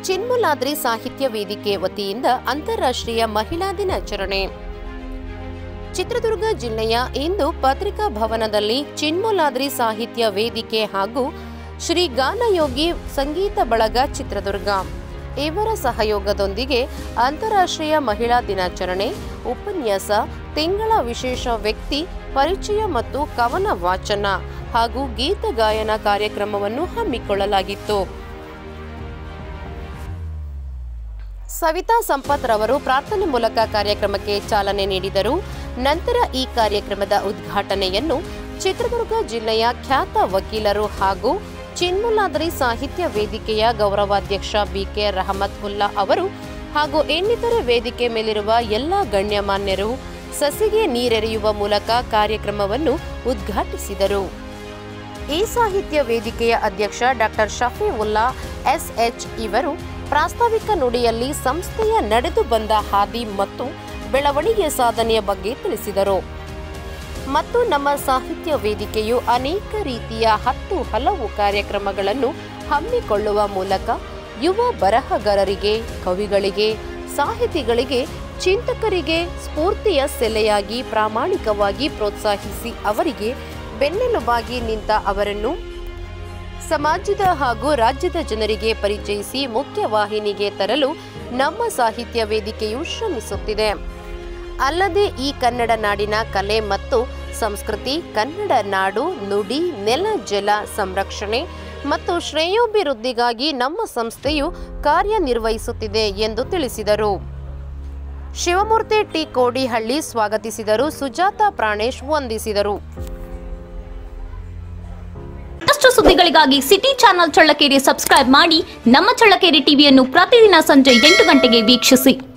ಚಿನ್ಮುಲಾದ್ರಿ ಸಾಹಿತ್ಯ ವೇದಿಕೆ ವತಿಯಿಂದ ಅಂತಾರಾಷ್ಟ್ರೀಯ ಮಹಿಳಾ ದಿನಾಚರಣೆ ಚಿತ್ರದುರ್ಗ ಜಿಲ್ಲೆಯ ಇಂದು ಪತ್ರಿಕಾ ಭವನದಲ್ಲಿ ಚಿನ್ಮುಲಾದ್ರಿ ಸಾಹಿತ್ಯ ವೇದಿಕೆ ಹಾಗೂ ಶ್ರೀ ಗಾನಯೋಗಿ ಸಂಗೀತ ಬಳಗ ಚಿತ್ರದುರ್ಗ ಇವರ ಸಹಯೋಗದೊಂದಿಗೆ ಅಂತಾರಾಷ್ಟ್ರೀಯ ಮಹಿಳಾ ದಿನಾಚರಣೆ ಉಪನ್ಯಾಸ ತಿಂಗಳ ವಿಶೇಷ ವ್ಯಕ್ತಿ ಪರಿಚಯ ಮತ್ತು ಕವನ ವಾಚನ ಹಾಗೂ ಗೀತ ಗಾಯನ ಕಾರ್ಯಕ್ರಮವನ್ನು ಹಮ್ಮಿಕೊಳ್ಳಲಾಗಿತ್ತು ಸವಿತಾ ಸಂಪತ್ ರವರು ಪ್ರಾರ್ಥನೆ ಮೂಲಕ ಕಾರ್ಯಕ್ರಮಕ್ಕೆ ಚಾಲನೆ ನೀಡಿದರು ನಂತರ ಈ ಕಾರ್ಯಕ್ರಮದ ಉದ್ಘಾಟನೆಯನ್ನು ಚಿತ್ರದುರ್ಗ ಜಿಲ್ಲೆಯ ಖ್ಯಾತ ವಕೀಲರು ಹಾಗೂ ಚಿನ್ಮುಲಾದ್ರಿ ಸಾಹಿತ್ಯ ವೇದಿಕೆಯ ಗೌರವಾಧ್ಯಕ್ಷ ಬಿಕೆ ರಹಮತ್ ಉಲ್ಲಾ ಅವರು ಹಾಗೂ ಇನ್ನಿತರೆ ವೇದಿಕೆ ಮೇಲಿರುವ ಎಲ್ಲ ಗಣ್ಯಮಾನ್ಯರು ಸಸಿಗೆ ನೀರೆರೆಯುವ ಮೂಲಕ ಕಾರ್ಯಕ್ರಮವನ್ನು ಉದ್ಘಾಟಿಸಿದರು ಈ ಸಾಹಿತ್ಯ ವೇದಿಕೆಯ ಅಧ್ಯಕ್ಷ ಡಾಕ್ಟರ್ ಶಫಿ ಉಲ್ಲಾ ಎಸ್ಎಚ್ ಇವರು ಪ್ರಾಸ್ತಾವಿಕ ನುಡಿಯಲ್ಲಿ ಸಂಸ್ಥೆಯ ನಡೆದು ಬಂದ ಹಾದಿ ಮತ್ತು ಬೆಳವಣಿಗೆ ಸಾಧನೆಯ ಬಗ್ಗೆ ತಿಳಿಸಿದರು ಮತ್ತು ನಮ್ಮ ಸಾಹಿತ್ಯ ವೇದಿಕೆಯು ಅನೇಕ ರೀತಿಯ ಹತ್ತು ಹಲವು ಕಾರ್ಯಕ್ರಮಗಳನ್ನು ಹಮ್ಮಿಕೊಳ್ಳುವ ಮೂಲಕ ಯುವ ಬರಹಗಾರರಿಗೆ ಕವಿಗಳಿಗೆ ಸಾಹಿತಿಗಳಿಗೆ ಚಿಂತಕರಿಗೆ ಸ್ಫೂರ್ತಿಯ ಸೆಲೆಯಾಗಿ ಪ್ರಾಮಾಣಿಕವಾಗಿ ಪ್ರೋತ್ಸಾಹಿಸಿ ಅವರಿಗೆ ಬೆನ್ನೆಲುಬಾಗಿ ನಿಂತ ಅವರನ್ನು ಸಮಾಜದ ಹಾಗೂ ರಾಜ್ಯದ ಜನರಿಗೆ ಪರಿಚಯಿಸಿ ಮುಖ್ಯವಾಹಿನಿಗೆ ತರಲು ನಮ್ಮ ಸಾಹಿತ್ಯ ವೇದಿಕೆಯು ಶ್ರಮಿಸುತ್ತಿದೆ ಅಲ್ಲದೆ ಈ ಕನ್ನಡ ನಾಡಿನ ಕಲೆ ಮತ್ತು ಸಂಸ್ಕೃತಿ ಕನ್ನಡ ನಾಡು ನುಡಿ ನೆಲ ಜಲ ಸಂರಕ್ಷಣೆ ಮತ್ತು ಶ್ರೇಯೋಭಿವೃದ್ಧಿಗಾಗಿ ನಮ್ಮ ಸಂಸ್ಥೆಯು ಕಾರ್ಯನಿರ್ವಹಿಸುತ್ತಿದೆ ಎಂದು ತಿಳಿಸಿದರು ಶಿವಮೂರ್ತಿ ಟಿ ಕೋಡಿಹಳ್ಳಿ ಸ್ವಾಗತಿಸಿದರು ಸುಜಾತ ಪ್ರಾಣೇಶ್ ವಂದಿಸಿದರು ಮತ್ತಷ್ಟು ಸುದ್ದಿಗಳಿಗಾಗಿ ಸಿಟಿ ಚಾನೆಲ್ ಚಳ್ಳಕೆರೆ ಸಬ್ಸ್ಕ್ರೈಬ್ ಮಾಡಿ ನಮ್ಮ ಚಳ್ಳಕೆರೆ ಟಿವಿಯನ್ನು ಪ್ರತಿದಿನ ಸಂಜೆ ಎಂಟು ಗಂಟೆಗೆ ವೀಕ್ಷಿಸಿ